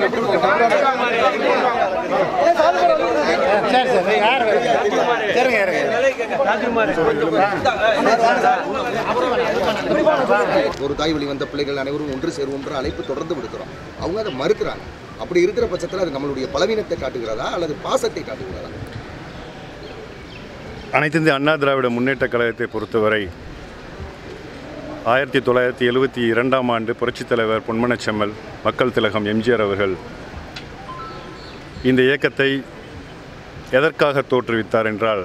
சரி சரி யார் சரிங்க ஒரு தாய் வழி வந்த பிள்ளைகள் அனைவரும் ஒன்று சேருவோன்ற அழைப்பு தொடர்ந்து விடுக்கிறோம் அவங்க அதை மறுக்கிறாங்க அப்படி இருக்கிற பட்சத்தில் அது நம்மளுடைய பலவீனத்தை காட்டுகிறதா அல்லது பாசத்தை காட்டுகிறதா அனைத்து இந்திய அண்ணா திராவிட முன்னேற்ற கழகத்தை பொறுத்தவரை ஆயிரத்தி தொள்ளாயிரத்தி எழுபத்தி இரண்டாம் ஆண்டு புரட்சித் தலைவர் பொன்மனச்செம்மல் மக்கள் திலகம் எம்ஜிஆர் அவர்கள் இந்த இயக்கத்தை எதற்காக தோற்றுவித்தார் என்றால்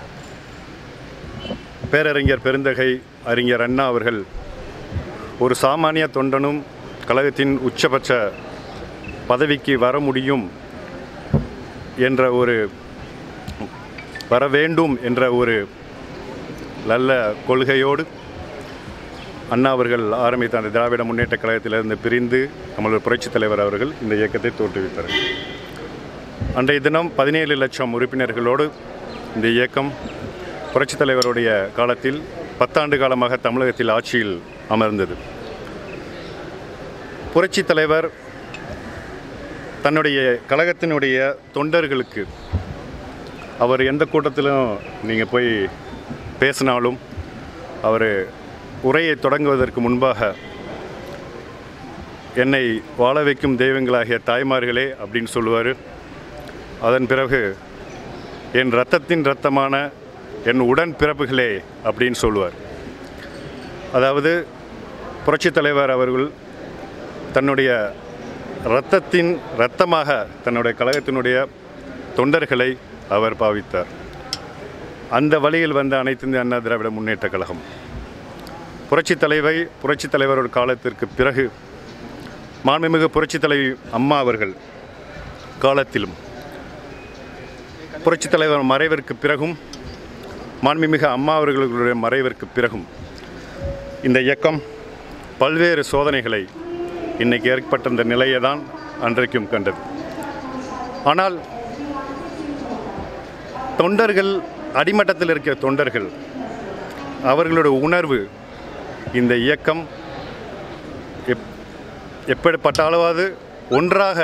பேரறிஞர் பெருந்தகை அறிஞர் அண்ணா அவர்கள் ஒரு சாமானிய தொண்டனும் கழகத்தின் உச்சபட்ச பதவிக்கு வர முடியும் என்ற ஒரு வர வேண்டும் என்ற ஒரு நல்ல கொள்கையோடு அண்ணா அவர்கள் ஆரம்பித்த அந்த திராவிட முன்னேற்ற கழகத்திலிருந்து பிரிந்து நம்மளுடைய புரட்சித் தலைவர் அவர்கள் இந்த இயக்கத்தை தோற்றுவித்தார் அன்றைய தினம் பதினேழு லட்சம் உறுப்பினர்களோடு இந்த இயக்கம் புரட்சித் தலைவருடைய காலத்தில் பத்தாண்டு காலமாக தமிழகத்தில் ஆட்சியில் அமர்ந்தது புரட்சித் தலைவர் தன்னுடைய கழகத்தினுடைய தொண்டர்களுக்கு அவர் எந்த கூட்டத்திலும் நீங்கள் போய் பேசினாலும் அவர் உரையை தொடங்குவதற்கு முன்பாக என்னை வாழ வைக்கும் தெய்வங்களாகிய தாய்மார்களே அப்படின்னு சொல்லுவார் அதன் பிறகு என் இரத்தத்தின் இரத்தமான என் உடன் பிறப்புகளே அப்படின்னு சொல்லுவார் அதாவது புரட்சித் தலைவர் அவர்கள் தன்னுடைய இரத்தத்தின் இரத்தமாக தன்னுடைய கழகத்தினுடைய தொண்டர்களை அவர் பாவித்தார் அந்த வழியில் வந்த அனைத்து இந்திய அண்ணா திராவிட முன்னேற்ற கழகம் புரட்சித் தலைவை புரட்சித் தலைவரோட காலத்திற்கு பிறகு மாண்புமிகு புரட்சித் தலைவி அம்மா அவர்கள் காலத்திலும் புரட்சித் தலைவர் மறைவிற்கு பிறகும் மாண்புமிகு அம்மா அவர்களுடைய மறைவிற்கு பிறகும் இந்த இயக்கம் பல்வேறு சோதனைகளை இன்னைக்கு ஏற்பட்ட இந்த நிலையை தான் அன்றைக்கும் கண்டது ஆனால் தொண்டர்கள் அடிமட்டத்தில் இருக்கிற தொண்டர்கள் அவர்களுடைய உணர்வு இந்த இயக்கம் எப் எப்படிப்பட்ட அளவாவது ஒன்றாக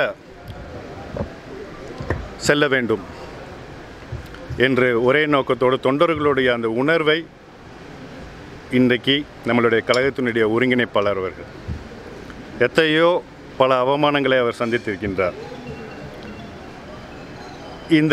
செல்ல வேண்டும் என்று ஒரே நோக்கத்தோடு தொண்டர்களுடைய அந்த உணர்வை இன்றைக்கு நம்மளுடைய கழகத்தினுடைய ஒருங்கிணைப்பாளர் அவர்கள் எத்தையோ பல அவமானங்களை அவர் சந்தித்திருக்கின்றார் இந்த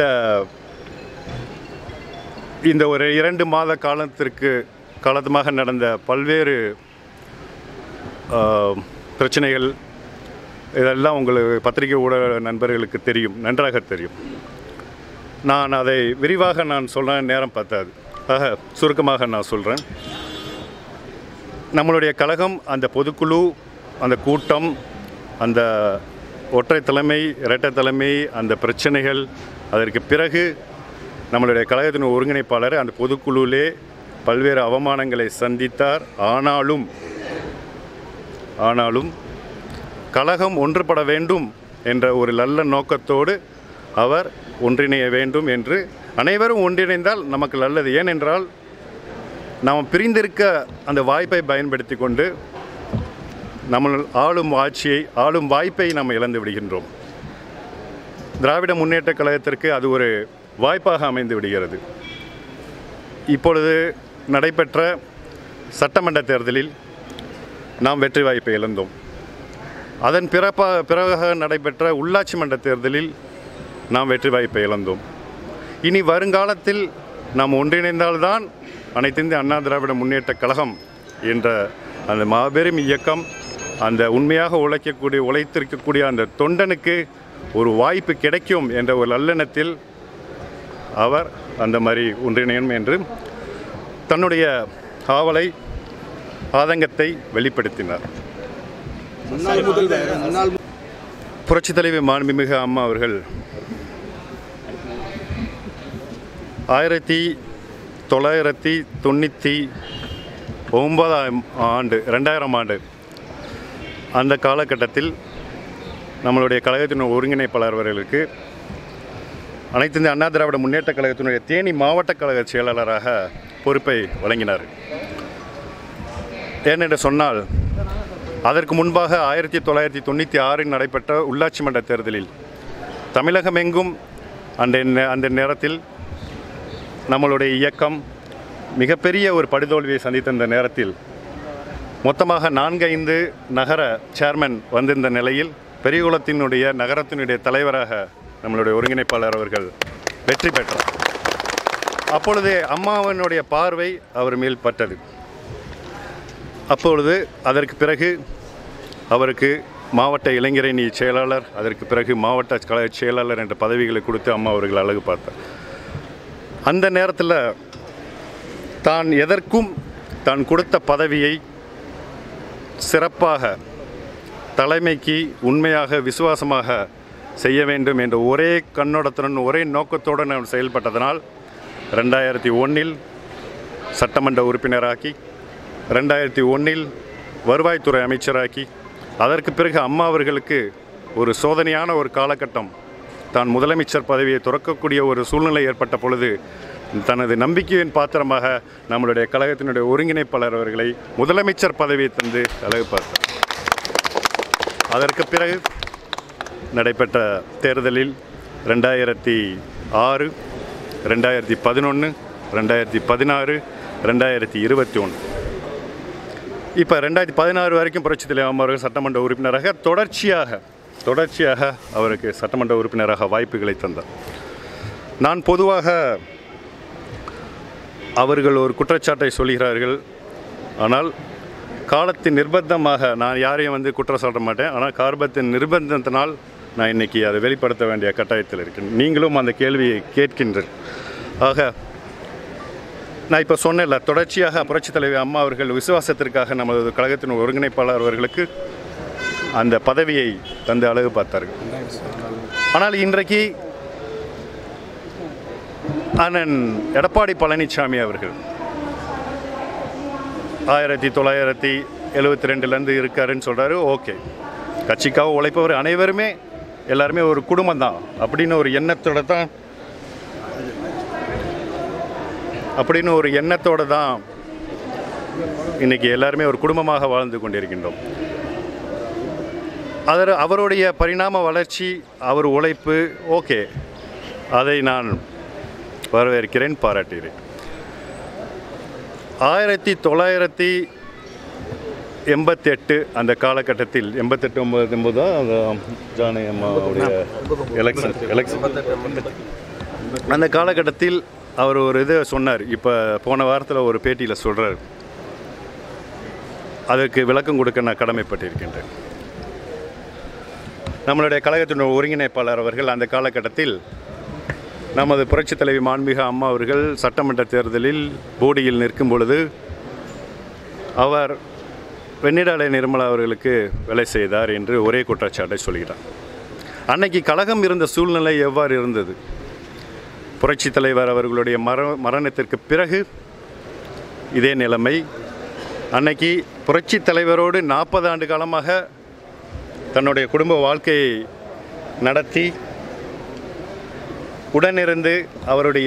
இந்த ஒரு இரண்டு மாத காலத்திற்கு காலத்துமாக நடந்த பல்வேறு ஆ, பிரச்சனைகள் இதெல்லாம் உங்களுக்கு பத்திரிகை ஊடக நண்பர்களுக்கு தெரியும் நன்றாக தெரியும் நான் அதை விரிவாக நான் சொல்ல நேரம் பத்தாது ஆக சுருக்கமாக நான் சொல்கிறேன் நம்மளுடைய கழகம் அந்த பொதுக்குழு அந்த கூட்டம் அந்த ஒற்றை தலைமை இரட்டை தலைமை அந்த பிரச்சனைகள் அதற்கு பிறகு நம்மளுடைய கழகத்தின் ஒருங்கிணைப்பாளர் அந்த பொதுக்குழுவிலே பல்வேறு அவமானங்களை சந்தித்தார் ஆனாலும் ஆனாலும் கழகம் ஒன்றுபட வேண்டும் என்ற ஒரு நல்ல நோக்கத்தோடு அவர் ஒன்றிணைய வேண்டும் என்று அனைவரும் ஒன்றிணைந்தால் நமக்கு நல்லது ஏனென்றால் நாம் பிரிந்திருக்க அந்த வாய்ப்பை பயன்படுத்தி கொண்டு நம்ம ஆளும் ஆட்சியை ஆளும் வாய்ப்பை நாம் இழந்து விடுகின்றோம் திராவிட முன்னேற்ற கழகத்திற்கு அது ஒரு வாய்ப்பாக அமைந்து விடுகிறது இப்பொழுது நடைபெற்ற சட்டமன்ற தேர்தலில் நாம் வெற்றி வாய்ப்பை இழந்தோம் அதன் பிறப்பா பிறகாக நடைபெற்ற உள்ளாட்சி மன்ற தேர்தலில் நாம் வெற்றி வாய்ப்பை இழந்தோம் இனி வருங்காலத்தில் நாம் ஒன்றிணைந்தால்தான் அனைத்து இந்திய அண்ணா திராவிட முன்னேற்ற கழகம் என்ற அந்த மாபெரும் இயக்கம் அந்த உண்மையாக உழைக்கக்கூடிய உழைத்திருக்கக்கூடிய அந்த தொண்டனுக்கு ஒரு வாய்ப்பு கிடைக்கும் என்ற ஒரு நல்லெண்ணத்தில் அவர் அந்த மாதிரி ஒன்றிணையும் என்று தன்னுடைய ஆவலை ஆதங்கத்தை வெளிப்படுத்தினார் முன்னாள் முதல்வர் முன்னாள் புரட்சித் தலைவி மாண்புமிகு அம்மா அவர்கள் ஆயிரத்தி தொள்ளாயிரத்தி தொண்ணூற்றி ஒன்பதாம் ஆண்டு ரெண்டாயிரம் ஆண்டு அந்த காலகட்டத்தில் நம்மளுடைய கழகத்தின் ஒருங்கிணைப்பாளர் அவர்களுக்கு அனைத்து இந்திய அண்ணா திராவிட முன்னேற்ற கழகத்தினுடைய தேனி மாவட்ட கழக செயலாளராக பொறுப்பை வழங்கினார் ஏனென்று சொன்னால் அதற்கு முன்பாக ஆயிரத்தி தொள்ளாயிரத்தி தொண்ணூற்றி ஆறில் நடைபெற்ற உள்ளாட்சி மன்ற தேர்தலில் தமிழகமெங்கும் அந்த நே- அந்த நேரத்தில் நம்மளுடைய இயக்கம் மிகப்பெரிய ஒரு படுதோல்வியை சந்தித்த இந்த நேரத்தில் மொத்தமாக நான்கு ஐந்து நகர சேர்மன் வந்திருந்த நிலையில் பெரியகுளத்தினுடைய நகரத்தினுடைய தலைவராக நம்மளுடைய ஒருங்கிணைப்பாளர் அவர்கள் வெற்றி பெற்றார் அப்பொழுது அம்மாவனுடைய பார்வை அவர் மேல் பட்டது அப்பொழுது அதற்கு பிறகு அவருக்கு மாவட்ட இளைஞரணி செயலாளர் அதற்கு பிறகு மாவட்ட கழக செயலாளர் என்ற பதவிகளை கொடுத்து அம்மா அவர்கள் அழகு பார்த்தார் அந்த நேரத்தில் தான் எதற்கும் தான் கொடுத்த பதவியை சிறப்பாக தலைமைக்கு உண்மையாக விசுவாசமாக செய்ய வேண்டும் என்ற ஒரே கண்ணோட்டத்துடன் ஒரே நோக்கத்துடன் நான் செயல்பட்டதனால் ரெண்டாயிரத்தி ஒன்றில் சட்டமன்ற உறுப்பினராக்கி ரெண்டாயிரத்தி ஒன்றில் வருவாய்த்துறை அமைச்சராக்கி அதற்கு பிறகு அம்மா அவர்களுக்கு ஒரு சோதனையான ஒரு காலகட்டம் தான் முதலமைச்சர் பதவியை துறக்கக்கூடிய ஒரு சூழ்நிலை ஏற்பட்ட பொழுது தனது நம்பிக்கையின் பாத்திரமாக நம்மளுடைய கழகத்தினுடைய ஒருங்கிணைப்பாளர் அவர்களை முதலமைச்சர் பதவியை தந்து அழகு பார்த்தார் அதற்கு பிறகு நடைபெற்ற தேர்தலில் ரெண்டாயிரத்தி ஆறு ரெண்டாயிரத்தி பதினொன்று ரெண்டாயிரத்தி பதினாறு ரெண்டாயிரத்தி இருபத்தி ஒன்று இப்போ ரெண்டாயிரத்தி பதினாறு வரைக்கும் புரட்சித் தலைவர் அவர்கள் சட்டமன்ற உறுப்பினராக தொடர்ச்சியாக தொடர்ச்சியாக அவருக்கு சட்டமன்ற உறுப்பினராக வாய்ப்புகளை தந்தார் நான் பொதுவாக அவர்கள் ஒரு குற்றச்சாட்டை சொல்கிறார்கள் ஆனால் காலத்தின் நிர்பந்தமாக நான் யாரையும் வந்து குற்றம் சொல்ல மாட்டேன் ஆனால் கார்பத்தின் நிர்பந்தத்தினால் நான் இன்னைக்கு அதை வெளிப்படுத்த வேண்டிய கட்டாயத்தில் இருக்கேன் நீங்களும் அந்த கேள்வியை கேட்கின்றீர்கள் ஆக நான் இப்போ சொன்னேன்ல தொடர்ச்சியாக புரட்சித் தலைவி அம்மா அவர்கள் விசுவாசத்திற்காக நமது கழகத்தின் ஒருங்கிணைப்பாளர் அவர்களுக்கு அந்த பதவியை தந்து அழகு பார்த்தார்கள் ஆனால் இன்றைக்கு அண்ணன் எடப்பாடி பழனிசாமி அவர்கள் ஆயிரத்தி தொள்ளாயிரத்தி எழுபத்தி ரெண்டுலேருந்து இருக்காருன்னு சொல்கிறாரு ஓகே கட்சிக்காக உழைப்பவர் அனைவருமே எல்லாருமே ஒரு குடும்பம் தான் அப்படின்னு ஒரு எண்ணத்தோட தான் அப்படின்னு ஒரு எண்ணத்தோட தான் இன்னைக்கு எல்லாருமே ஒரு குடும்பமாக வாழ்ந்து கொண்டிருக்கின்றோம் அதர் அவருடைய பரிணாம வளர்ச்சி அவர் உழைப்பு ஓகே அதை நான் வரவேற்கிறேன் பாராட்டுகிறேன் ஆயிரத்தி தொள்ளாயிரத்தி எண்பத்தி எட்டு அந்த காலகட்டத்தில் எண்பத்தெட்டு ஒம்பது ஒம்பது தான் அந்த ஜானகி அம்மாவுடைய எலெக்ஷன் எலெக்ஷன் அந்த காலகட்டத்தில் அவர் ஒரு இதை சொன்னார் இப்போ போன வாரத்தில் ஒரு பேட்டியில் சொல்கிறார் அதற்கு விளக்கம் கொடுக்க நான் கடமைப்பட்டிருக்கின்றேன் நம்மளுடைய கழகத்தினுடைய ஒருங்கிணைப்பாளர் அவர்கள் அந்த காலகட்டத்தில் நமது புரட்சித் தலைவி மாண்புமிகு அம்மா அவர்கள் சட்டமன்ற தேர்தலில் போடியில் நிற்கும் பொழுது அவர் வெண்ணிடாலை நிர்மலா அவர்களுக்கு வேலை செய்தார் என்று ஒரே குற்றச்சாட்டை சொல்கிறார் அன்னைக்கு கழகம் இருந்த சூழ்நிலை எவ்வாறு இருந்தது புரட்சித் தலைவர் அவர்களுடைய மர மரணத்திற்கு பிறகு இதே நிலைமை அன்னைக்கு புரட்சித் தலைவரோடு நாற்பது ஆண்டு காலமாக தன்னுடைய குடும்ப வாழ்க்கையை நடத்தி உடனிருந்து அவருடைய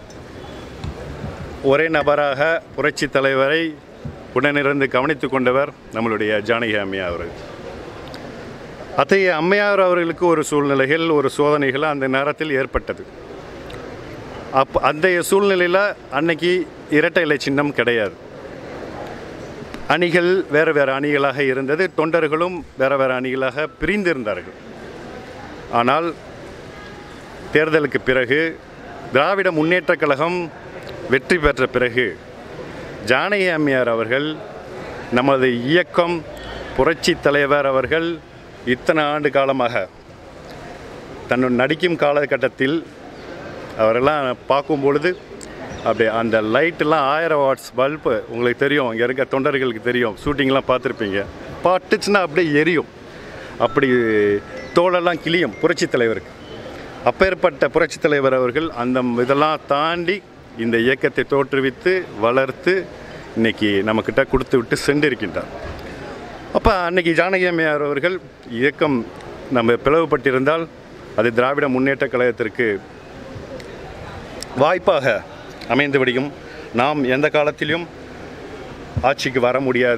ஒரே நபராக புரட்சித் தலைவரை உடனிருந்து கவனித்து கொண்டவர் நம்மளுடைய ஜானகி அம்மையார் அவர்கள் அத்தகைய அம்மையார் அவர்களுக்கு ஒரு சூழ்நிலைகள் ஒரு சோதனைகள் அந்த நேரத்தில் ஏற்பட்டது அப் அந்த சூழ்நிலையில் அன்னைக்கு இரட்டை இலை சின்னம் கிடையாது அணிகள் வேறு வேறு அணிகளாக இருந்தது தொண்டர்களும் வேறு வேறு அணிகளாக பிரிந்திருந்தார்கள் ஆனால் தேர்தலுக்கு பிறகு திராவிட முன்னேற்றக் கழகம் வெற்றி பெற்ற பிறகு ஜானகி அம்மையார் அவர்கள் நமது இயக்கம் புரட்சி தலைவர் அவர்கள் இத்தனை ஆண்டு காலமாக தன்னு நடிக்கும் காலகட்டத்தில் அவரெல்லாம் பார்க்கும் பொழுது அப்படியே அந்த லைட்டெல்லாம் ஆயிரம் வாட்ஸ் பல்பு உங்களுக்கு தெரியும் இங்கே இருக்க தொண்டர்களுக்கு தெரியும் ஷூட்டிங்லாம் பார்த்துருப்பீங்க பட்டுச்சுன்னா அப்படியே எரியும் அப்படி தோலெல்லாம் கிளியும் புரட்சி தலைவருக்கு அப்பேற்பட்ட புரட்சி தலைவர் அவர்கள் அந்த இதெல்லாம் தாண்டி இந்த இயக்கத்தை தோற்றுவித்து வளர்த்து இன்னைக்கு நம்மக்கிட்ட கொடுத்து விட்டு சென்றிருக்கின்றார் அப்போ அன்னைக்கு ஜானகி அம்மையார் அவர்கள் இயக்கம் நம்ம பிளவுபட்டிருந்தால் அது திராவிட முன்னேற்றக் கழகத்திற்கு வாய்ப்பாக அமைந்து விடியும் நாம் எந்த காலத்திலும் ஆட்சிக்கு வர முடியாது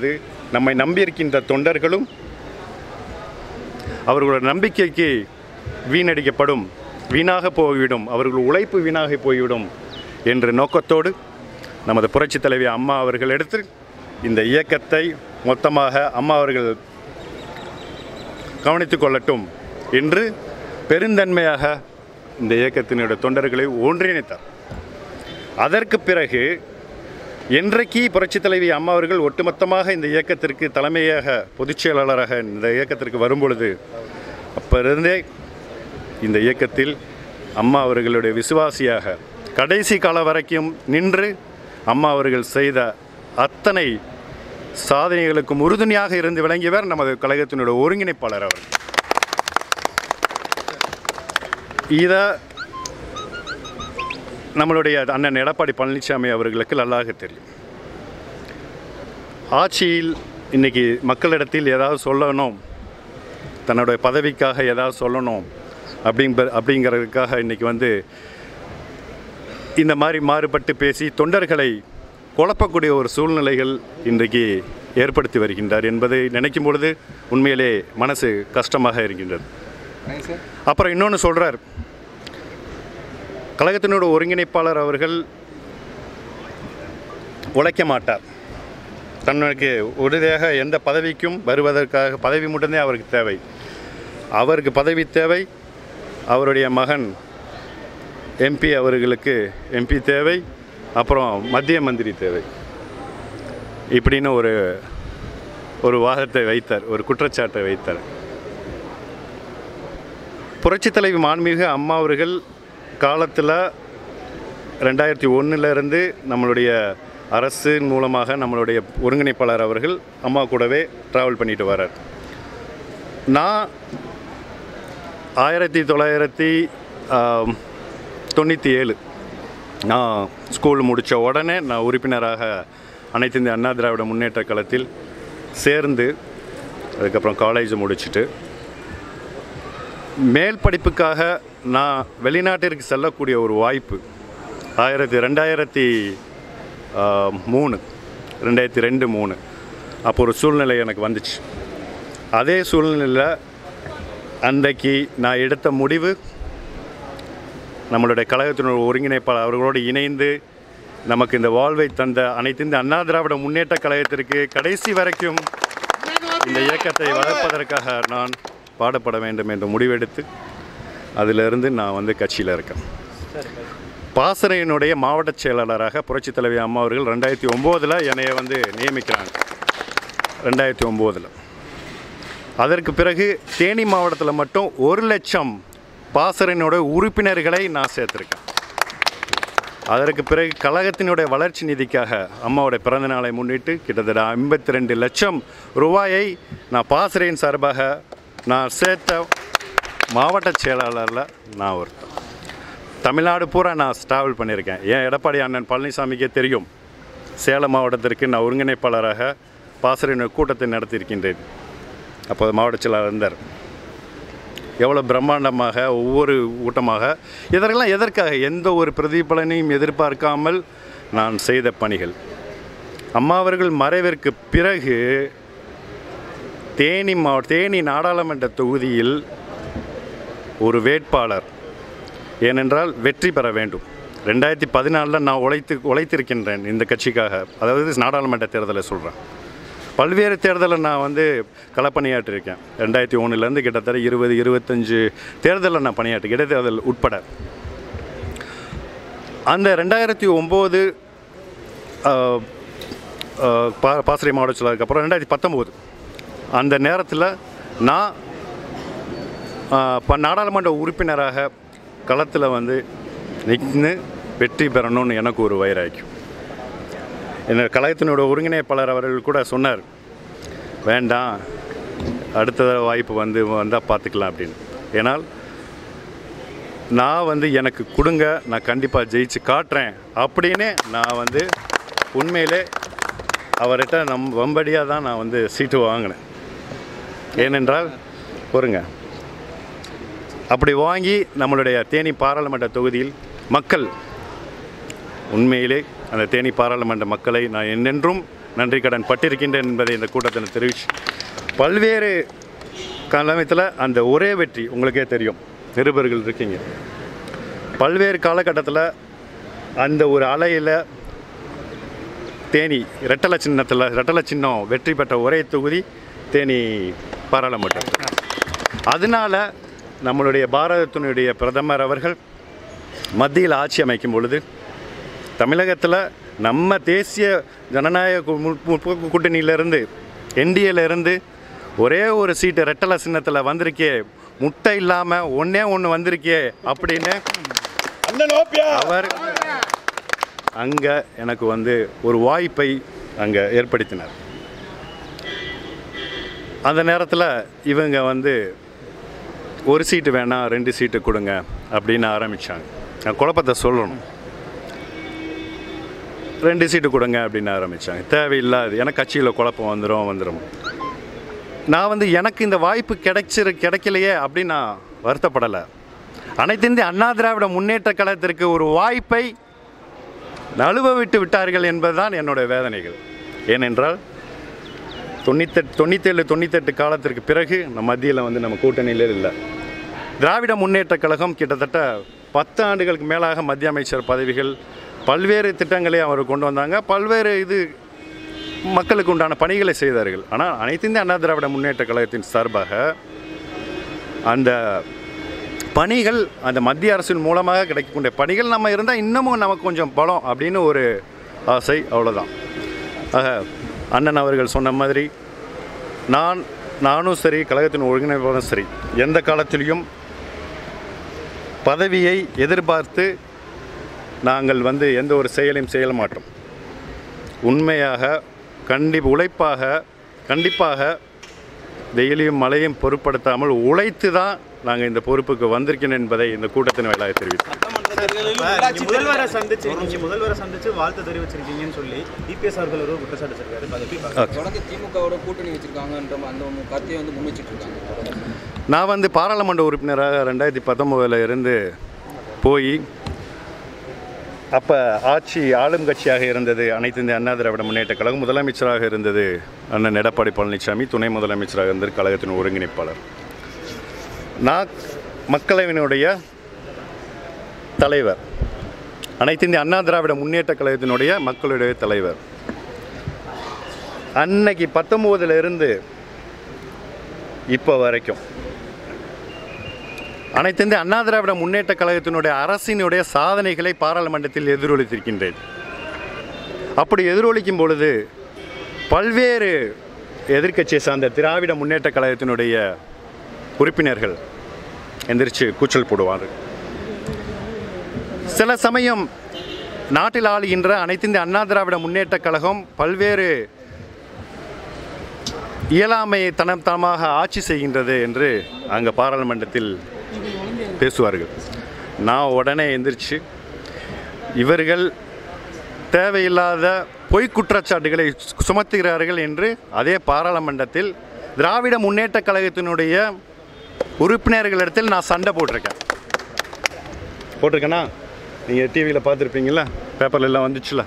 நம்மை நம்பியிருக்கின்ற தொண்டர்களும் அவர்களோட நம்பிக்கைக்கு வீணடிக்கப்படும் வீணாக போய்விடும் அவர்கள் உழைப்பு வீணாக போய்விடும் என்ற நோக்கத்தோடு நமது புரட்சித் தலைவி அம்மா அவர்கள் எடுத்து இந்த இயக்கத்தை மொத்தமாக அம்மா அவர்கள் கவனித்துக் கொள்ளட்டும் என்று பெருந்தன்மையாக இந்த இயக்கத்தினுடைய தொண்டர்களை ஒன்றிணைத்தார் அதற்கு பிறகு என்றைக்கு புரட்சித் தலைவி அம்மா அவர்கள் ஒட்டுமொத்தமாக இந்த இயக்கத்திற்கு தலைமையாக பொதுச் செயலாளராக இந்த இயக்கத்திற்கு வரும்பொழுது அப்போருந்தே இந்த இயக்கத்தில் அம்மா அவர்களுடைய விசுவாசியாக கடைசி காலம் வரைக்கும் நின்று அம்மா அவர்கள் செய்த அத்தனை சாதனைகளுக்கும் உறுதுணையாக இருந்து விளங்கியவர் நமது கழகத்தினுடைய ஒருங்கிணைப்பாளர் அவர் இதை நம்மளுடைய அண்ணன் எடப்பாடி பழனிசாமி அவர்களுக்கு நல்லாக தெரியும் ஆட்சியில் இன்னைக்கு மக்களிடத்தில் ஏதாவது சொல்லணும் தன்னுடைய பதவிக்காக ஏதாவது சொல்லணும் அப்படிங்க அப்படிங்கிறதுக்காக இன்னைக்கு வந்து இந்த மாதிரி மாறுபட்டு பேசி தொண்டர்களை குழப்பக்கூடிய ஒரு சூழ்நிலைகள் இன்றைக்கு ஏற்படுத்தி வருகின்றார் என்பதை நினைக்கும் பொழுது உண்மையிலே மனசு கஷ்டமாக இருக்கின்றது அப்புறம் இன்னொன்று சொல்கிறார் கழகத்தினோட ஒருங்கிணைப்பாளர் அவர்கள் உழைக்க மாட்டார் தனக்கு உறுதியாக எந்த பதவிக்கும் வருவதற்காக பதவி மட்டும்தான் அவருக்கு தேவை அவருக்கு பதவி தேவை அவருடைய மகன் எம்பி அவர்களுக்கு எம்பி தேவை அப்புறம் மத்திய மந்திரி தேவை இப்படின்னு ஒரு ஒரு வாதத்தை வைத்தார் ஒரு குற்றச்சாட்டை வைத்தார் புரட்சித் தலைவி மாண்புமிகு அம்மா அவர்கள் காலத்தில் ரெண்டாயிரத்தி ஒன்றிலிருந்து நம்மளுடைய அரசின் மூலமாக நம்மளுடைய ஒருங்கிணைப்பாளர் அவர்கள் அம்மா கூடவே ட்ராவல் பண்ணிட்டு வரார் நான் ஆயிரத்தி தொள்ளாயிரத்தி ஆம், தொண்ணூற்றி ஏழு நான் ஸ்கூல் முடித்த உடனே நான் உறுப்பினராக அனைத்து இந்திய அண்ணா திராவிட முன்னேற்ற களத்தில் சேர்ந்து அதுக்கப்புறம் காலேஜ் முடிச்சுட்டு மேல் படிப்புக்காக நான் வெளிநாட்டிற்கு செல்லக்கூடிய ஒரு வாய்ப்பு ஆயிரத்தி ரெண்டாயிரத்தி ஆ, மூணு ரெண்டாயிரத்தி ரெண்டு மூணு அப்போ ஒரு சூழ்நிலை எனக்கு வந்துச்சு அதே சூழ்நிலையில் அன்றைக்கு நான் எடுத்த முடிவு நம்மளுடைய கழகத்தினுடைய ஒருங்கிணைப்பாளர் அவர்களோடு இணைந்து நமக்கு இந்த வாழ்வை தந்த அனைத்து இந்த அண்ணா திராவிட முன்னேற்ற கழகத்திற்கு கடைசி வரைக்கும் இந்த இயக்கத்தை வளர்ப்பதற்காக நான் பாடுபட வேண்டும் என்ற முடிவெடுத்து அதிலிருந்து நான் வந்து கட்சியில் இருக்கேன் பாசறையினுடைய மாவட்ட செயலாளராக புரட்சித் தலைவி அம்மா அவர்கள் ரெண்டாயிரத்தி ஒம்போதில் என்னைய வந்து நியமிக்கிறாங்க ரெண்டாயிரத்தி ஒம்போதில் அதற்கு பிறகு தேனி மாவட்டத்தில் மட்டும் ஒரு லட்சம் பாசறையினோட உறுப்பினர்களை நான் சேர்த்துருக்கேன் அதற்கு பிறகு கழகத்தினுடைய வளர்ச்சி நிதிக்காக அம்மாவுடைய பிறந்த நாளை முன்னிட்டு கிட்டத்தட்ட ஐம்பத்தி ரெண்டு லட்சம் ரூபாயை நான் பாசறையின் சார்பாக நான் சேர்த்த மாவட்ட செயலாளரில் நான் ஒருத்தன் தமிழ்நாடு பூரா நான் ட்ராவல் பண்ணியிருக்கேன் ஏன் எடப்பாடி அண்ணன் பழனிசாமிக்கே தெரியும் சேலம் மாவட்டத்திற்கு நான் ஒருங்கிணைப்பாளராக பாசறையினர் கூட்டத்தை நடத்தியிருக்கின்றேன் அப்போது மாவட்ட செயலாளர் இருந்தார் எவ்வளோ பிரம்மாண்டமாக ஒவ்வொரு ஊட்டமாக இதற்கெல்லாம் எதற்காக எந்த ஒரு பிரதிபலனையும் எதிர்பார்க்காமல் நான் செய்த பணிகள் அம்மா அவர்கள் மறைவிற்கு பிறகு தேனி மாவட்ட தேனி நாடாளுமன்ற தொகுதியில் ஒரு வேட்பாளர் ஏனென்றால் வெற்றி பெற வேண்டும் ரெண்டாயிரத்தி பதினாலில் நான் உழைத்து உழைத்திருக்கின்றேன் இந்த கட்சிக்காக அதாவது நாடாளுமன்ற தேர்தலை சொல்கிறேன் பல்வேறு தேர்தலில் நான் வந்து களப்பணியாற்றிருக்கேன் ரெண்டாயிரத்தி ஒன்றுலேருந்து கிட்டத்தட்ட இருபது இருபத்தஞ்சு தேர்தலில் நான் பணியாற்றி இடைத்தேர்தல் உட்பட அந்த ரெண்டாயிரத்தி ஒம்பது பா பாசறை மாவட்ட செயலாளருக்கு அப்புறம் ரெண்டாயிரத்தி பத்தொம்போது அந்த நேரத்தில் நான் இப்போ நாடாளுமன்ற உறுப்பினராக களத்தில் வந்து நின்று வெற்றி பெறணும்னு எனக்கு ஒரு வைராக்கியம் இந்த கழகத்தினோட ஒருங்கிணைப்பாளர் அவர்கள் கூட சொன்னார் வேண்டாம் அடுத்த தடவை வாய்ப்பு வந்து வந்தால் பார்த்துக்கலாம் அப்படின்னு ஏன்னால் நான் வந்து எனக்கு கொடுங்க நான் கண்டிப்பாக ஜெயிச்சு காட்டுறேன் அப்படின்னு நான் வந்து உண்மையிலே அவர்கிட்ட நம் வம்படியாக தான் நான் வந்து சீட்டு வாங்கினேன் ஏனென்றால் பொறுங்க அப்படி வாங்கி நம்மளுடைய தேனி பாராளுமன்ற தொகுதியில் மக்கள் உண்மையிலே அந்த தேனி பாராளுமன்ற மக்களை நான் என்னென்றும் நன்றி கடன் பட்டிருக்கின்றேன் என்பதை இந்த கூட்டத்தில் தெரிவிச்சு பல்வேறு காலத்தில் அந்த ஒரே வெற்றி உங்களுக்கே தெரியும் நிருபர்கள் இருக்கீங்க பல்வேறு காலகட்டத்தில் அந்த ஒரு அலையில் தேனி ரெட்டலை சின்னத்தில் ரெட்டலை சின்னம் வெற்றி பெற்ற ஒரே தொகுதி தேனி பாராளுமன்றம் அதனால நம்மளுடைய பாரதத்தினுடைய பிரதமர் அவர்கள் மத்தியில் ஆட்சி அமைக்கும் பொழுது தமிழகத்தில் நம்ம தேசிய ஜனநாயக கு- மு- முற்போக்கு கூட்டணியிலேருந்து என்டிஏலேருந்து ஒரே ஒரு சீட்டு ரெட்டலை சின்னத்தில் வந்திருக்கே முட்டை இல்லாமல் ஒன்றே ஒன்று வந்திருக்கே அப்படின்னு அவர் அங்கே எனக்கு வந்து ஒரு வாய்ப்பை அங்கே ஏற்படுத்தினார் அந்த நேரத்தில் இவங்க வந்து ஒரு சீட்டு வேணாம் ரெண்டு சீட்டு கொடுங்க அப்படின்னு ஆரம்பித்தாங்க நான் குழப்பத்தை சொல்லணும் ரெண்டு சீட்டு கொடுங்க அப்படின்னு ஆரம்பித்தாங்க தேவையில்லாது எனக்கு கட்சியில் குழப்பம் வந்துடும் வந்துடும் நான் வந்து எனக்கு இந்த வாய்ப்பு கிடைச்சிரு கிடைக்கலையே அப்படின்னு நான் வருத்தப்படலை அனைத்து இந்திய அண்ணா திராவிட முன்னேற்ற கழகத்திற்கு ஒரு வாய்ப்பை நழுவ விட்டு விட்டார்கள் என்பதுதான் என்னோட வேதனைகள் ஏனென்றால் தொண்ணூத்தெட்டு தொண்ணூத்தேழு தொண்ணூத்தெட்டு காலத்திற்கு பிறகு நம்ம மத்தியில் வந்து நம்ம கூட்டணியிலே இல்லை திராவிட முன்னேற்ற கழகம் கிட்டத்தட்ட பத்து ஆண்டுகளுக்கு மேலாக மத்திய அமைச்சர் பதவிகள் பல்வேறு திட்டங்களை அவர் கொண்டு வந்தாங்க பல்வேறு இது மக்களுக்கு உண்டான பணிகளை செய்தார்கள் ஆனால் அனைத்து இந்திய அண்ணா திராவிட முன்னேற்ற கழகத்தின் சார்பாக அந்த பணிகள் அந்த மத்திய அரசின் மூலமாக கிடைக்கக்கூடிய பணிகள் நம்ம இருந்தால் இன்னமும் நமக்கு கொஞ்சம் பலம் அப்படின்னு ஒரு ஆசை அவ்வளோதான் ஆக அண்ணன் அவர்கள் சொன்ன மாதிரி நான் நானும் சரி கழகத்தின் ஒருங்கிணைப்பாளரும் சரி எந்த காலத்திலையும் பதவியை எதிர்பார்த்து நாங்கள் வந்து எந்த ஒரு செயலையும் செய்ய மாட்டோம் உண்மையாக கண்டி உழைப்பாக கண்டிப்பாக வெயிலையும் மழையும் பொருட்படுத்தாமல் உழைத்து தான் நாங்கள் இந்த பொறுப்புக்கு வந்திருக்கோம் என்பதை இந்த கூட்டத்தின் வாயிலாக தெரிவித்தோம் நீங்க முதல்வரை சந்திச்சு நீங்க முதல்வரை சந்திச்சு வாழ்த்து தெரிவிச்சிருக்கீங்கன்னு சொல்லி இபிஎஸ் அவர்கள் ஒரு குற்றச்சாட்டு வச்சிருக்காரு அதை எப்படி பார்க்கறீங்க? தொடர்ந்து திமுகவோட கூட்டணி வச்சிருக்காங்கன்ற அந்த ஒரு கருத்தையை வந்து முன் வச்சுட்டு இருக்காங்க நான் வந்து பாராளுமன்ற உறுப்பினராக ரெண்டாயிரத்தி பத்தொம்போதில் இருந்து போய் அப்போ ஆட்சி ஆளும் கட்சியாக இருந்தது அனைத்து இந்திய அண்ணா திராவிட முன்னேற்ற கழகம் முதலமைச்சராக இருந்தது அண்ணன் எடப்பாடி பழனிசாமி துணை முதலமைச்சராக இருந்தது கழகத்தின் ஒருங்கிணைப்பாளர் நான் மக்களவையினுடைய தலைவர் அனைத்து இந்திய அண்ணா திராவிட முன்னேற்ற கழகத்தினுடைய மக்களுடைய தலைவர் அன்னைக்கு பத்தொம்போதுல இருந்து இப்போ வரைக்கும் அனைத்து இந்திய அண்ணா திராவிட முன்னேற்ற கழகத்தினுடைய அரசினுடைய சாதனைகளை பாராளுமன்றத்தில் எதிரொலித்திருக்கின்றேன் அப்படி எதிரொலிக்கும் பொழுது பல்வேறு எதிர்க்கட்சியை சார்ந்த திராவிட முன்னேற்ற கழகத்தினுடைய உறுப்பினர்கள் எந்திரிச்சு கூச்சல் போடுவார்கள் சில சமயம் நாட்டில் ஆளுகின்ற அனைத்து இந்திய அண்ணா திராவிட முன்னேற்ற கழகம் பல்வேறு இயலாமையை தனம் தனமாக ஆட்சி செய்கின்றது என்று அங்கே பாராளுமன்றத்தில் பேசுவார்கள் நான் உடனே எந்திரிச்சு இவர்கள் தேவையில்லாத பொய் குற்றச்சாட்டுகளை சு- சுமத்துகிறார்கள் என்று அதே பாராளுமன்றத்தில் திராவிட முன்னேற்ற கழகத்தினுடைய உறுப்பினர்களிடத்தில் நான் சண்டை போட்டிருக்கேன் போட்டிருக்கேனா நீங்கள் டிவியில் பார்த்துருப்பீங்களா பேப்பர்ல எல்லாம் வந்துச்சுல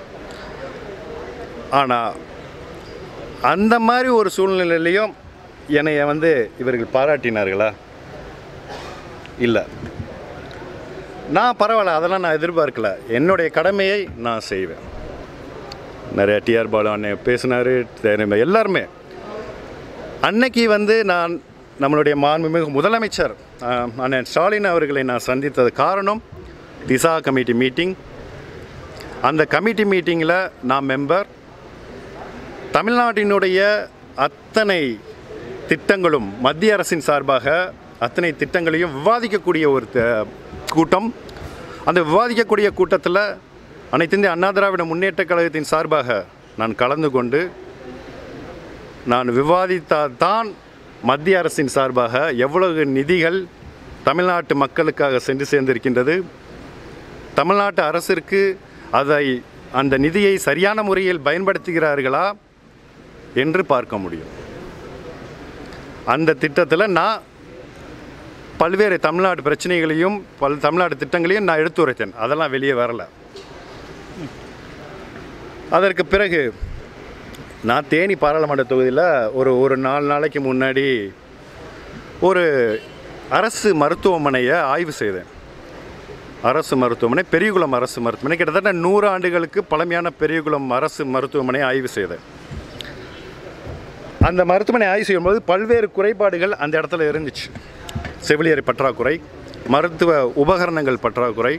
ஆனால் அந்த மாதிரி ஒரு சூழ்நிலையிலையும் என்னைய வந்து இவர்கள் பாராட்டினார்களா இல்லை நான் பரவாயில்ல அதெல்லாம் நான் எதிர்பார்க்கல என்னுடைய கடமையை நான் செய்வேன் நிறைய டிஆர் பாலு அண்ணன் பேசினார் எல்லாருமே அன்னைக்கு வந்து நான் நம்மளுடைய மாண்புமிகு முதலமைச்சர் ஆஹ், அண்ணன் ஸ்டாலின் அவர்களை நான் சந்தித்தது காரணம் திசா கமிட்டி மீட்டிங் அந்த கமிட்டி மீட்டிங்கில் நான் மெம்பர் தமிழ்நாட்டினுடைய அத்தனை திட்டங்களும் மத்திய அரசின் சார்பாக அத்தனை திட்டங்களையும் விவாதிக்கக்கூடிய ஒரு த- கூட்டம் அந்த விவாதிக்கக்கூடிய கூட்டத்தில் அனைத்து இந்திய அண்ணா திராவிட முன்னேற்ற கழகத்தின் சார்பாக நான் கலந்து கொண்டு நான் விவாதித்தால் தான் மத்திய அரசின் சார்பாக எவ்வளவு நிதிகள் தமிழ்நாட்டு மக்களுக்காக சென்று சேர்ந்திருக்கின்றது தமிழ்நாட்டு அரசிற்கு அதை அந்த நிதியை சரியான முறையில் பயன்படுத்துகிறார்களா என்று பார்க்க முடியும் அந்த திட்டத்தில் நான் பல்வேறு தமிழ்நாடு பிரச்சனைகளையும் பல் தமிழ்நாடு திட்டங்களையும் நான் எடுத்துரைத்தேன் அதெல்லாம் வெளியே வரல அதற்கு பிறகு நான் தேனி பாராளுமன்ற தொகுதியில் ஒரு ஒரு நாலு நாளைக்கு முன்னாடி ஒரு அரசு மருத்துவமனையை ஆய்வு செய்தேன் அரசு மருத்துவமனை பெரியகுளம் அரசு மருத்துவமனை கிட்டத்தட்ட நூறு ஆண்டுகளுக்கு பழமையான பெரியகுளம் அரசு மருத்துவமனை ஆய்வு செய்தேன் அந்த மருத்துவமனை ஆய்வு செய்யும்போது பல்வேறு குறைபாடுகள் அந்த இடத்துல இருந்துச்சு செவிலியர் பற்றாக்குறை மருத்துவ உபகரணங்கள் பற்றாக்குறை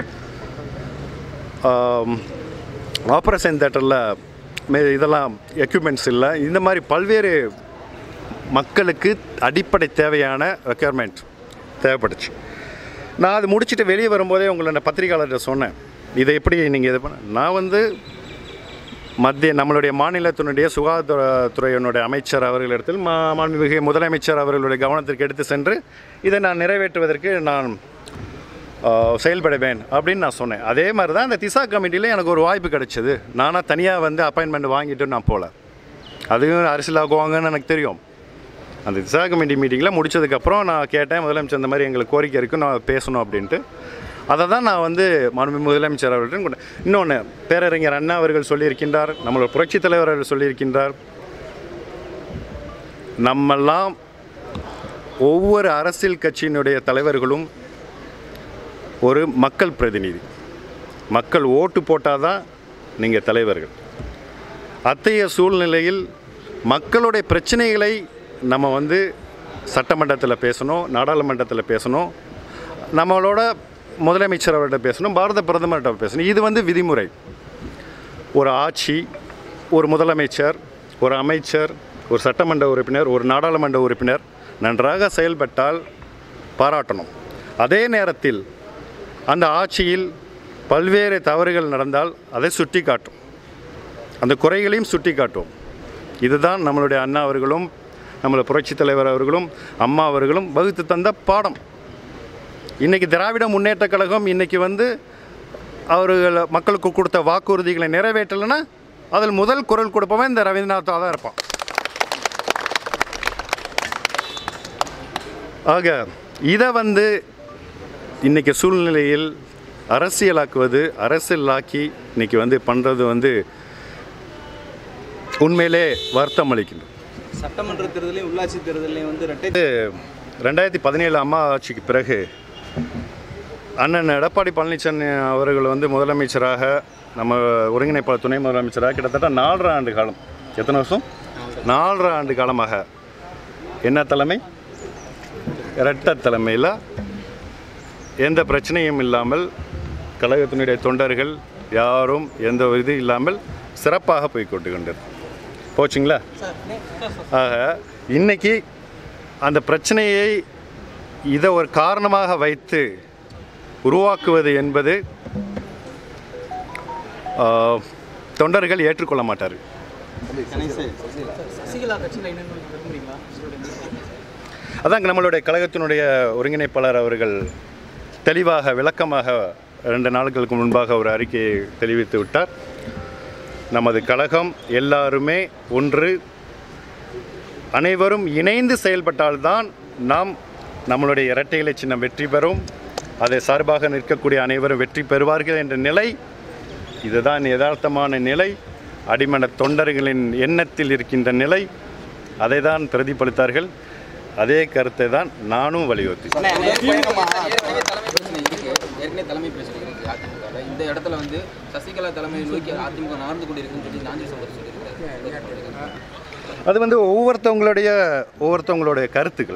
ஆப்ரேஷன் தேட்டரில் இதெல்லாம் எக்யூப்மெண்ட்ஸ் இல்லை இந்த மாதிரி பல்வேறு மக்களுக்கு அடிப்படை தேவையான ரெக்குயர்மெண்ட் தேவைப்பட்டுச்சு நான் அது முடிச்சுட்டு வெளியே வரும்போதே உங்களை நான் பத்திரிகையாளர்கிட்ட சொன்னேன் இதை எப்படி நீங்கள் இது பண்ண நான் வந்து மத்திய நம்மளுடைய மாநிலத்தினுடைய சுகாதாரத்துறையினுடைய அமைச்சர் அவர்களிடத்தில் மா மாண்புமிகு முதலமைச்சர் அவர்களுடைய கவனத்திற்கு எடுத்து சென்று இதை நான் நிறைவேற்றுவதற்கு நான் ஆஹ், செயல்படுவேன் அப்படின்னு நான் சொன்னேன் அதே மாதிரி தான் இந்த திசா கமிட்டியில் எனக்கு ஒரு வாய்ப்பு கிடைச்சது நானாக தனியாக வந்து அப்பாயின்மெண்ட் வாங்கிட்டு நான் போகல அதுவும் அரசியலாக்குவாங்கன்னு எனக்கு தெரியும் அந்த திசா கமிட்டி மீட்டிங்கில் முடிச்சதுக்கப்புறம் நான் கேட்டேன் முதலமைச்சர் இந்த மாதிரி எங்களுக்கு கோரிக்கை இருக்குது நான் பேசணும் அப்படின்ட்டு அதை தான் நான் வந்து மாண்பு முதலமைச்சர் அவர்களிடம் கொண்டேன் இன்னொன்று பேரறிஞர் அண்ணா அவர்கள் சொல்லியிருக்கின்றார் நம்மளோட புரட்சித் தலைவர் அவர்கள் சொல்லியிருக்கின்றார் நம்மெல்லாம் ஒவ்வொரு அரசியல் கட்சியினுடைய தலைவர்களும் ஒரு மக்கள் பிரதிநிதி மக்கள் ஓட்டு போட்டால் தான் நீங்கள் தலைவர்கள் அத்தகைய சூழ்நிலையில் மக்களுடைய பிரச்சனைகளை நம்ம வந்து சட்டமன்றத்தில் பேசணும் நாடாளுமன்றத்தில் பேசணும் நம்மளோட முதலமைச்சர் அவர்கிட்ட பேசணும் பாரத பிரதமர்கிட்ட பேசணும் இது வந்து விதிமுறை ஒரு ஆட்சி ஒரு முதலமைச்சர் ஒரு அமைச்சர் ஒரு சட்டமன்ற உறுப்பினர் ஒரு நாடாளுமன்ற உறுப்பினர் நன்றாக செயல்பட்டால் பாராட்டணும் அதே நேரத்தில் அந்த ஆட்சியில் பல்வேறு தவறுகள் நடந்தால் அதை சுட்டி காட்டும் அந்த குறைகளையும் சுட்டி காட்டும் இதுதான் நம்மளுடைய அண்ணா அவர்களும் நம்மளோட புரட்சித் தலைவர் அவர்களும் அம்மா அவர்களும் வகுத்து தந்த பாடம் இன்றைக்கி திராவிட முன்னேற்ற கழகம் இன்றைக்கி வந்து அவர்கள் மக்களுக்கு கொடுத்த வாக்குறுதிகளை நிறைவேற்றலைன்னா அதில் முதல் குரல் கொடுப்பவன் இந்த ரவீந்திரநாத்தாக தான் இருப்பான் ஆக இதை வந்து இன்றைக்கி சூழ்நிலையில் அரசியலாக்குவது அரசியலாக்கி இன்றைக்கி வந்து பண்ணுறது வந்து உண்மையிலே வருத்தம் அளிக்கின்றது சட்டமன்ற தேர்தலையும் உள்ளாட்சி தேர்தலையும் வந்து ரெட்டை ரெண்டாயிரத்தி பதினேழு அம்மா ஆட்சிக்கு பிறகு அண்ணன் எடப்பாடி பழனிசாமி அவர்கள் வந்து முதலமைச்சராக நம்ம ஒருங்கிணைப்பாளர் துணை முதலமைச்சராக கிட்டத்தட்ட நாலரை ஆண்டு காலம் எத்தனை வருஷம் நாலரை ஆண்டு காலமாக என்ன தலைமை இரட்ட தலைமையில் எந்த பிரச்சனையும் இல்லாமல் கழகத்தினுடைய தொண்டர்கள் யாரும் எந்த ஒரு இது இல்லாமல் சிறப்பாக போய் கொண்டு கொண்டது போச்சுங்களா ஆக இன்னைக்கு அந்த பிரச்சனையை இதை ஒரு காரணமாக வைத்து உருவாக்குவது என்பது ஆ, தொண்டர்கள் ஏற்றுக்கொள்ள மாட்டார் சசிகலா கட்சியில் என்னென்னு விரும்புறீங்களா அதாங்க நம்மளுடைய கழகத்தினுடைய ஒருங்கிணைப்பாளர் அவர்கள் தெளிவாக விளக்கமாக ரெண்டு நாட்களுக்கு முன்பாக ஒரு அறிக்கையை தெரிவித்து விட்டார் நமது கழகம் எல்லாருமே ஒன்று அனைவரும் இணைந்து செயல்பட்டால்தான் நாம் நம்மளுடைய இரட்டை இலை சின்னம் வெற்றி பெறும் அதை சார்பாக நிற்கக்கூடிய அனைவரும் வெற்றி பெறுவார்கள் என்ற நிலை இதுதான் யதார்த்தமான நிலை அடிமன தொண்டர்களின் எண்ணத்தில் இருக்கின்ற நிலை அதை தான் பிரதிபலித்தார்கள் அதே கருத்தை தான் நானும் வலியுறுத்தி ஏற்கனவே தலைமை பிரச்சனை இருக்கு ஏற்கனவே தலைமை பிரச்சனை இருக்கு அதிமுகவில் இந்த இடத்துல வந்து சசிகலா தலைமையை நோக்கி அதிமுக நடந்து கொண்டிருக்குன்னு சொல்லி நாஞ்சில் சம்பத் சொல்லியிருக்காரு அது வந்து ஒவ்வொருத்தவங்களுடைய ஒவ்வொருத்தவங்களுடைய கருத்துக்கள்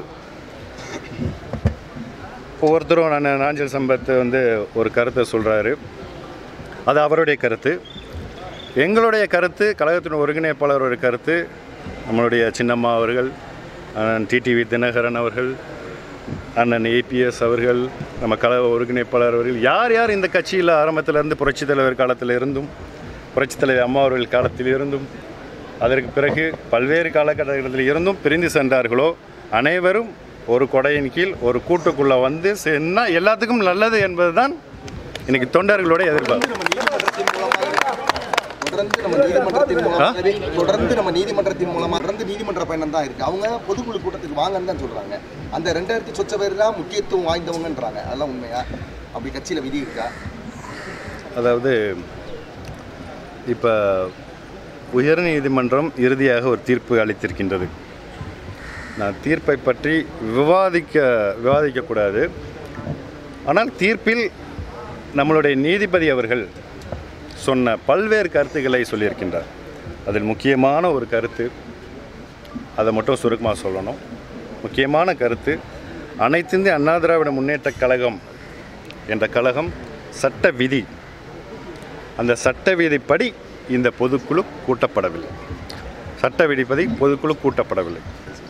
ஒவ்வொருத்தரும் நான் நாஞ்சல் சம்பத் வந்து ஒரு கருத்தை சொல்கிறாரு அது அவருடைய கருத்து எங்களுடைய கருத்து கழகத்தின் ஒருங்கிணைப்பாளர் ஒரு கருத்து நம்மளுடைய சின்னம்மா அவர்கள் அண்ணன் டிடிவி தினகரன் அவர்கள் அண்ணன் ஏபிஎஸ் அவர்கள் நம்ம கழக ஒருங்கிணைப்பாளர் அவர்கள் யார் யார் இந்த கட்சியில் ஆரம்பத்திலிருந்து புரட்சித் தலைவர் காலத்தில் இருந்தும் புரட்சித் தலைவர் அம்மா அவர்கள் காலத்தில் இருந்தும் அதற்கு பிறகு பல்வேறு காலகட்டத்தில் இருந்தும் பிரிந்து சென்றார்களோ அனைவரும் ஒரு கொடையின் கீழ் ஒரு கூட்டுக்குள்ளே வந்து சென்னா எல்லாத்துக்கும் நல்லது என்பதுதான் இன்னைக்கு தொண்டர்களுடைய எதிர்பார்ப்பு தொடர்ந்து நம்ம நீதிமன்றத்தின் மூலமாக தொடர்ந்து நம்ம நீதிமன்றத்தின் மூலமா தொடர்ந்து நீதிமன்ற பயணம் தான் இருக்கு அவங்க பொதுக்குழு கூட்டத்துக்கு வாங்கன்னு தான் சொல்றாங்க அந்த ரெண்டாயிரத்தி சொச்ச பேர் தான் முக்கியத்துவம் வாய்ந்தவங்கன்றாங்க அதெல்லாம் உண்மையா அப்படி கட்சியில விதி இருக்கா அதாவது இப்போ உயர்நீதிமன்றம் இறுதியாக ஒரு தீர்ப்பு அளித்திருக்கின்றது நான் தீர்ப்பை பற்றி விவாதிக்க விவாதிக்கக்கூடாது ஆனால் தீர்ப்பில் நம்மளுடைய நீதிபதி அவர்கள் சொன்ன பல்வேறு கருத்துக்களை சொல்லியிருக்கின்றார் அதில் முக்கியமான ஒரு கருத்து அதை மட்டும் சுருக்கமாக சொல்லணும் முக்கியமான கருத்து அனைத்திந்திய அண்ணா திராவிட முன்னேற்ற கழகம் என்ற கழகம் சட்ட விதி அந்த சட்ட விதிப்படி இந்த பொதுக்குழு கூட்டப்படவில்லை சட்ட விதிப்படி பொதுக்குழு கூட்டப்படவில்லை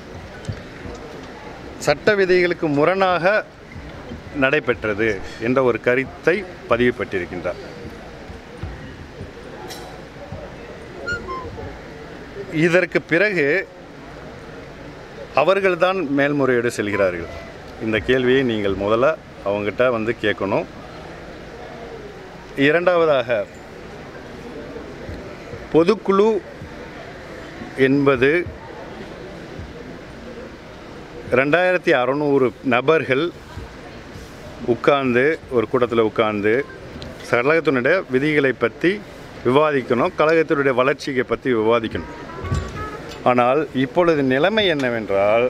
சட்ட விதிகளுக்கு முரணாக நடைபெற்றது என்ற ஒரு கருத்தை பதிவு பெற்றிருக்கின்றார் இதற்கு பிறகு அவர்கள்தான் மேல்முறையீடு செல்கிறார்கள் இந்த கேள்வியை நீங்கள் முதல்ல அவங்ககிட்ட வந்து கேட்கணும் இரண்டாவதாக பொதுக்குழு என்பது ரெண்டாயிரத்தி அறநூறு நபர்கள் உட்கார்ந்து ஒரு கூட்டத்தில் உட்கார்ந்து கழகத்தினுடைய விதிகளை பற்றி விவாதிக்கணும் கழகத்தினுடைய வளர்ச்சியை பற்றி விவாதிக்கணும் ஆனால் இப்பொழுது நிலைமை என்னவென்றால்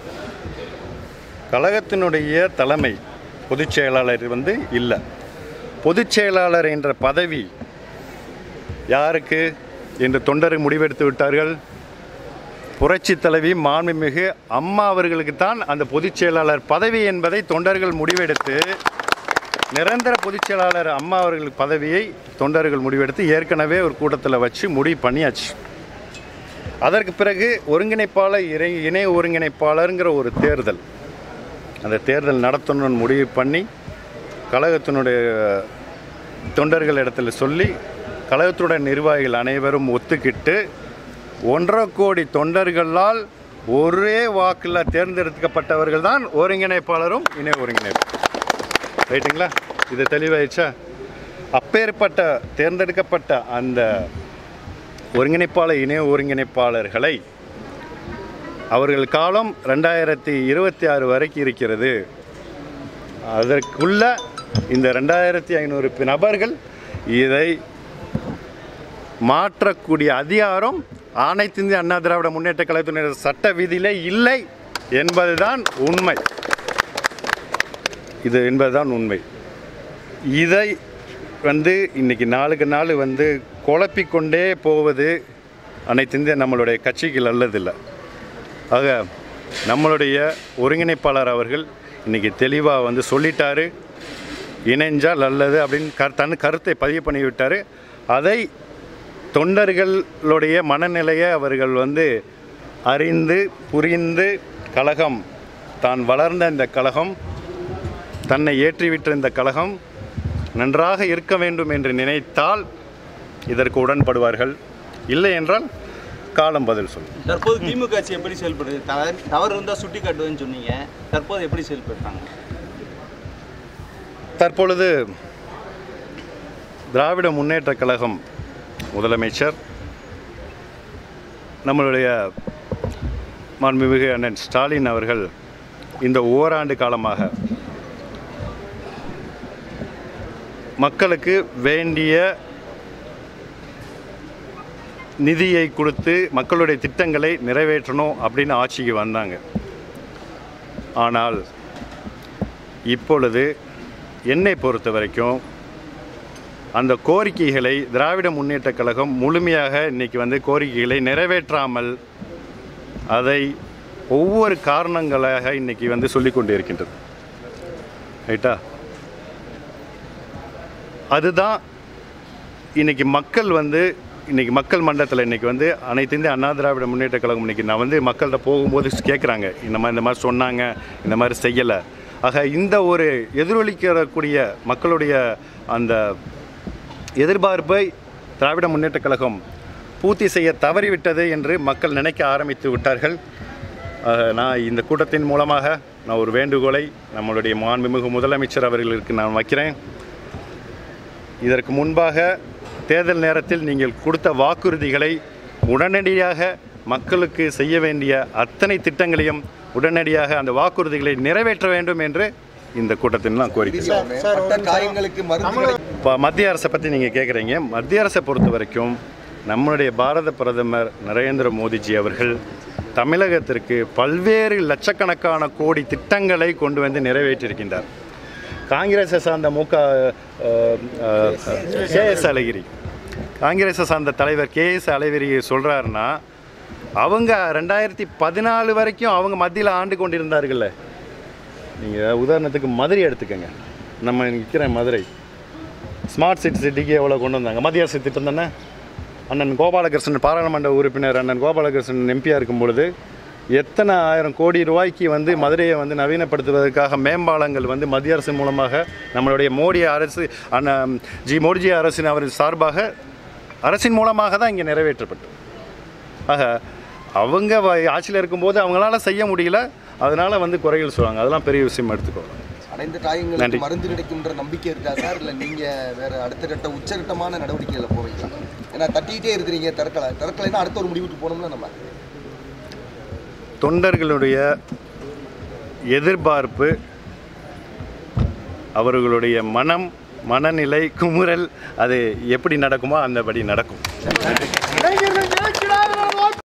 கழகத்தினுடைய தலைமை பொதுச் செயலாளர் வந்து இல்லை பொதுச் செயலாளர் என்ற பதவி யாருக்கு என்று தொண்டரை முடிவெடுத்து விட்டார்கள் புரட்சி தலைவி மாண்புமிகு அம்மா அவர்களுக்கு தான் அந்த பொதுச் செயலாளர் பதவி என்பதை தொண்டர்கள் முடிவெடுத்து நிரந்தர பொதுச் செயலாளர் அம்மா அவர்கள் பதவியை தொண்டர்கள் முடிவெடுத்து ஏற்கனவே ஒரு கூட்டத்தில் வச்சு முடிவு பண்ணியாச்சு அதற்கு பிறகு ஒருங்கிணைப்பாளர் இணை இணை ஒருங்கிணைப்பாளருங்கிற ஒரு தேர்தல் அந்த தேர்தல் நடத்தணும்னு முடிவு பண்ணி கழகத்தினுடைய தொண்டர்கள் இடத்துல சொல்லி கழகத்துடைய நிர்வாகிகள் அனைவரும் ஒத்துக்கிட்டு ஒன்றரை கோடி தொண்டர்களால் ஒரே வாக்கில் தேர்ந்தெடுக்கப்பட்டவர்கள் தான் ஒருங்கிணைப்பாளரும் இணை ஒருங்கிணைப்பு ரைட்டுங்களா இது தெளிவாயிடுச்சா அப்பேற்பட்ட தேர்ந்தெடுக்கப்பட்ட அந்த ஒருங்கிணைப்பாளர் இணை ஒருங்கிணைப்பாளர்களை அவர்கள் காலம் ரெண்டாயிரத்தி இருபத்தி ஆறு வரைக்கும் இருக்கிறது அதற்குள்ள இந்த ரெண்டாயிரத்தி ஐநூறு நபர்கள் இதை மாற்றக்கூடிய அதிகாரம் அனைத்து இந்திய அண்ணா திராவிட முன்னேற்ற கழகத்தினுடைய சட்ட விதியிலே இல்லை என்பதுதான் உண்மை இது என்பதுதான் உண்மை இதை வந்து இன்னைக்கு நாளுக்கு நாள் வந்து குழப்பிக்கொண்டே போவது அனைத்து இந்திய நம்மளுடைய கட்சிக்கு நல்லதில்லை ஆக நம்மளுடைய ஒருங்கிணைப்பாளர் அவர்கள் இன்னைக்கு தெளிவாக வந்து சொல்லிட்டாரு இணைஞ்சால் நல்லது அப்படின்னு கரு தன் கருத்தை பதிவு பண்ணி விட்டார் அதை தொண்டர்களுடைய மனநிலையை அவர்கள் வந்து அறிந்து புரிந்து கழகம் தான் வளர்ந்த இந்த கழகம் தன்னை ஏற்றிவிட்ட இந்த கழகம் நன்றாக இருக்க வேண்டும் என்று நினைத்தால் இதற்கு உடன்படுவார்கள் இல்லை என்றால் காலம் பதில் சொல்லும் தற்போது திமுக ஆட்சி எப்படி செயல்படுது தவறு தவறு இருந்தால் சுட்டி காட்டுவேன்னு சொன்னீங்க தற்போது எப்படி செயல்படுறாங்க தற்பொழுது திராவிட முன்னேற்ற கழகம் முதலமைச்சர் நம்மளுடைய மாண்புமிகு அண்ணன் ஸ்டாலின் அவர்கள் இந்த ஓராண்டு காலமாக மக்களுக்கு வேண்டிய நிதியை கொடுத்து மக்களுடைய திட்டங்களை நிறைவேற்றணும் அப்படின்னு ஆட்சிக்கு வந்தாங்க ஆனால் இப்பொழுது என்னை பொறுத்த வரைக்கும் அந்த கோரிக்கைகளை திராவிட முன்னேற்றக் கழகம் முழுமையாக இன்னைக்கு வந்து கோரிக்கைகளை நிறைவேற்றாமல் அதை ஒவ்வொரு காரணங்களாக இன்னைக்கு வந்து சொல்லிக் கொண்டு இருக்கின்றது ரைட்டா அதுதான் இன்னைக்கு மக்கள் வந்து இன்னைக்கு மக்கள் மன்றத்தில் இன்னைக்கு வந்து அனைத்து இந்திய அண்ணா திராவிட முன்னேற்ற கழகம் இன்னைக்கு நான் வந்து மக்கள்கிட்ட போகும்போது கேட்குறாங்க இந்த மாதிரி இந்த மாதிரி சொன்னாங்க இந்த மாதிரி செய்யலை ஆக இந்த ஒரு எதிரொலிக்கக்கூடிய மக்களுடைய அந்த எதிர்பார்ப்பை திராவிட முன்னேற்றக் கழகம் பூர்த்தி செய்ய தவறிவிட்டது என்று மக்கள் நினைக்க ஆரம்பித்து விட்டார்கள் ஆக, நான் இந்த கூட்டத்தின் மூலமாக நான் ஒரு வேண்டுகோளை நம்மளுடைய மாண்புமிகு முதலமைச்சர் அவர்களுக்கு நான் வைக்கிறேன் இதற்கு முன்பாக தேர்தல் நேரத்தில் நீங்கள் கொடுத்த வாக்குறுதிகளை உடனடியாக மக்களுக்கு செய்ய வேண்டிய அத்தனை திட்டங்களையும் உடனடியாக அந்த வாக்குறுதிகளை நிறைவேற்ற வேண்டும் என்று இந்த கூட்டத்தில் நான் கோரிக்கை பட்ட காயங்களுக்கு மருந்துகளை இப்போ மத்திய அரசை பற்றி நீங்கள் கேட்குறீங்க மத்திய அரசை பொறுத்த வரைக்கும் நம்முடைய பாரத பிரதமர் நரேந்திர மோடிஜி அவர்கள் தமிழகத்திற்கு பல்வேறு லட்சக்கணக்கான கோடி திட்டங்களை கொண்டு வந்து நிறைவேற்றியிருக்கின்றார் காங்கிரஸை சார்ந்த மு க கே எஸ் அழகிரி காங்கிரஸை சார்ந்த தலைவர் கே எஸ் அழகிரி சொல்கிறாருன்னா அவங்க ரெண்டாயிரத்தி பதினாலு வரைக்கும் அவங்க மத்தியில் ஆண்டு கொண்டிருந்தார்கள்ல நீங்கள் உதாரணத்துக்கு மதுரை எடுத்துக்கோங்க நம்ம நிற்கிற மதுரை ஸ்மார்ட் சிட்டி சிட்டிக்கு எவ்வளோ கொண்டு வந்தாங்க மத்திய அரசு திட்டம் தானே அண்ணன் கோபாலகிருஷ்ணன் பாராளுமன்ற உறுப்பினர் அண்ணன் கோபாலகிருஷ்ணன் எம்பியாக இருக்கும் பொழுது எத்தனை ஆயிரம் கோடி ரூபாய்க்கு வந்து மதுரையை வந்து நவீனப்படுத்துவதற்காக மேம்பாலங்கள் வந்து மத்திய அரசு மூலமாக நம்மளுடைய மோடி அரசு அண்ணன் ஜி மோடிஜி அரசின் அவர் சார்பாக அரசின் மூலமாக தான் இங்கே நிறைவேற்றப்பட்டது ஆக அவங்க வ- ஆட்சியில் இருக்கும்போது அவங்களால செய்ய முடியல அதனால வந்து குறைகள் சொல்லுவாங்க அதெல்லாம் பெரிய விஷயம் எடுத்துக்கோ அடைந்த காயங்களுக்கு நன்றி. மருந்து கிடைக்கும்ன்ற நம்பிக்கை இருக்கா சார் இல்லை நீங்க வேற அடுத்த கட்ட உச்சகட்டமான நடவடிக்கைகளை போவீங்களா ஏன்னா தட்டிக்கிட்டே இருக்கிறீங்க திறக்கலை திறக்கலைன்னா அடுத்த ஒரு முடிவுக்கு போகணும்ல நம்ம தொண்டர்களுடைய எதிர்பார்ப்பு அவர்களுடைய மனம் மனநிலை குமுறல் அது எப்படி நடக்குமோ அந்தபடி நடக்கும் இளைஞர்கள்